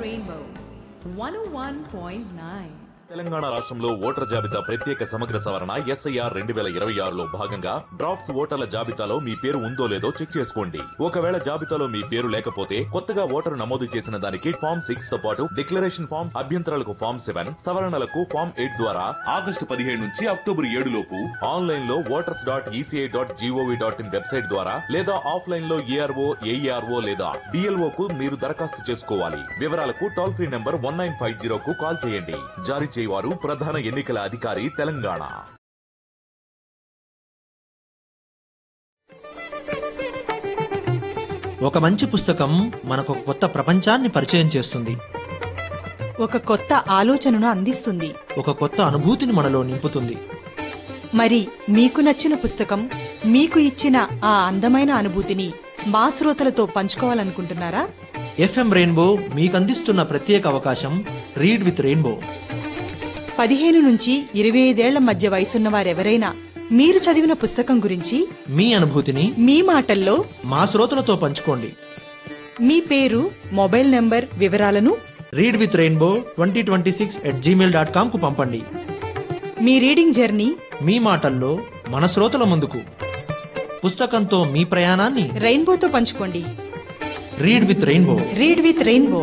Rainbow 101.9. Telangana రాష్ట్రంలో voter జాబితా ప్రత్యేక సమగ్ర సవరణ ఎస్ఐఆర్ రెండు వేల ఇరవై ఆరులో భాగంగా డ్రాఫ్ట్స్ ఓటర్ల జాబితాలో మీ పేరు ఉందో లేదో చెక్ చేసుకోండి ఒకవేళ జాబితాలో మీ పేరు లేకపోతే కొత్తగా ఓటరు నమోదు చేసిన దానికి ఫామ్ సిక్స్ తో పాటు డిక్లరేషన్ ఫామ్ అభ్యంతరాలకు ఫామ్ సెవెన్ సవరణలకు ఫామ్ ఎయిట్ ద్వారా ఆగస్టు పదిహేడు నుంచి అక్టోబర్ ఏడు లోపు ఆన్లైన్ లో voters dot ECI dot GOV dot in website ద్వారా లేదా ఆఫ్లైన్ లో ఏఆర్ఓ ఏఈఆర్ఓ లేదా బిఎల్ఓ కు మీరు దరఖాస్తు చేసుకోవాలి వివరాలకు toll free number one nine five zero కు కాల్ చేయండి జారీ చేయవారు ప్రధాన ఎన్నికల అధికారి తెలంగాణ ఒక మంచి పుస్తకం మనకు ఒక కొత్త ప్రపంచాన్ని పరిచయం చేస్తుంది ఒక కొత్త ఆలోచనను అందిస్తుంది ఒక కొత్త అనుభూతిని మనలో నింపుతుంది మరి మీకు నచ్చిన పుస్తకం మీకు ఇచ్చిన ఆ అందమైన అనుభూతిని మా శ్రోతలతో పంచుకోవాలనుకుంటున్నారా ఎఫ్ఎం రెయిన్బో మీకు అందిస్తున్న ప్రత్యేక అవకాశం రీడ్ విత్ రెయిన్బో పదిహేను నుంచి ఇరవై ఐదేళ్ల మధ్య వయసున్న వారెవరైనా మీరు చదివిన పుస్తకం గురించి మీ అనుభూతిని మీ మాటల్లో మా శ్రోతలతో పంచుకోండి మీ పేరు మొబైల్ నంబర్ వివరాలను read with rainbow twenty twenty six at gmail dot com కు పంపండి మీ రీడింగ్ జర్నీ మీ మాటల్లో మన శ్రోతల ముందుకు పుస్తకంతో మీ ప్రయాణాన్ని రెయిన్బోతో పంచుకోండి read with rainbow read with rainbow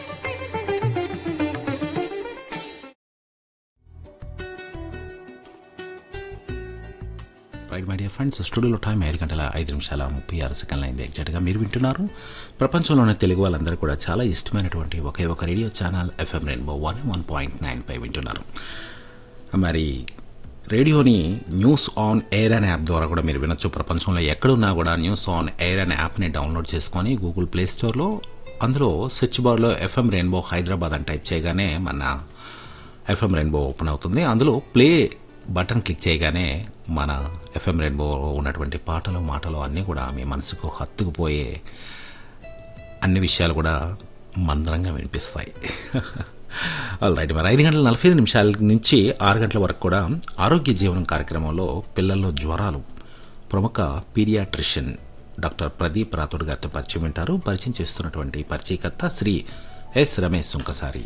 right my dear friends స్టూడియోలో టైం ఐదు గంటల ఐదు నిమిషాల ముప్పై ఆరు సెకండ్ల అయింది ఎగ్జాక్ట్గా మీరు వింటున్నారు ప్రపంచంలోని తెలుగు వాళ్ళందరూ కూడా చాలా ఇష్టమైనటువంటి ఒకే ఒక radio channel FM rainbow one one point nine పై వింటున్నారు మరి రేడియోని న్యూస్ ఆన్ ఎయిర్ అనే యాప్ ద్వారా కూడా మీరు వినొచ్చు ప్రపంచంలో ఎక్కడున్నా కూడా న్యూస్ ఆన్ ఎయిర్ అనే యాప్ని డౌన్లోడ్ చేసుకొని గూగుల్ ప్లే స్టోర్లో అందులో సెర్చ్ బార్లో ఎఫ్ఎం రెయిన్బో హైదరాబాద్ అని టైప్ చేయగానే మన ఎఫ్ఎం రెయిన్బో ఓపెన్ అవుతుంది అందులో ప్లే బటన్ క్లిక్ చేయగానే మన ఎఫ్ఎం రెయిన్బోలో ఉన్నటువంటి పాటలు మాటలు అన్నీ కూడా మీ మనసుకు హత్తుకుపోయే అన్ని విషయాలు కూడా మందరంగా వినిపిస్తాయి రైట్ మరి ఐదు గంటల నలభై ఐదు నిమిషాల నుంచి ఆరు గంటల వరకు కూడా ఆరోగ్య జీవనం కార్యక్రమంలో పిల్లల్లో జ్వరాలు ప్రముఖ పీడియాట్రిషియన్ డాక్టర్ ప్రదీప్ రాథోడ్ గారితో పరిచయం వింటారు పరిచయం చేస్తున్నటువంటి పరిచయకర్త శ్రీ ఎస్ రమేష్ సుంకసారి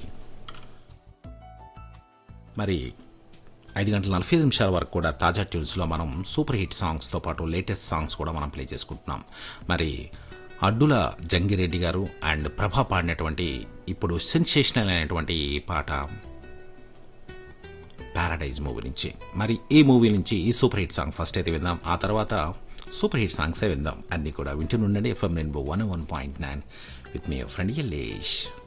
మరి ఐదు గంటల నలభై ఐదు నిమిషాల వరకు కూడా తాజా ట్యూన్స్లో మనం సూపర్ హిట్ సాంగ్స్తో పాటు లేటెస్ట్ సాంగ్స్ కూడా మనం ప్లే చేసుకుంటున్నాం మరి అడ్డుల జంగిరెడ్డి గారు అండ్ ప్రభా పాడినటువంటి ఇప్పుడు సెన్సేషనల్ అయినటువంటి ఈ పాట పారాడైజ్ మూవీ నుంచి మరి ఈ మూవీ నుంచి ఈ సూపర్ హిట్ సాంగ్ ఫస్ట్ అయితే విందాం ఆ తర్వాత సూపర్ హిట్ సాంగ్సే విందాం అన్నీ కూడా వింటూనుండండి FM rainbow one one point nine with me friend Yellesh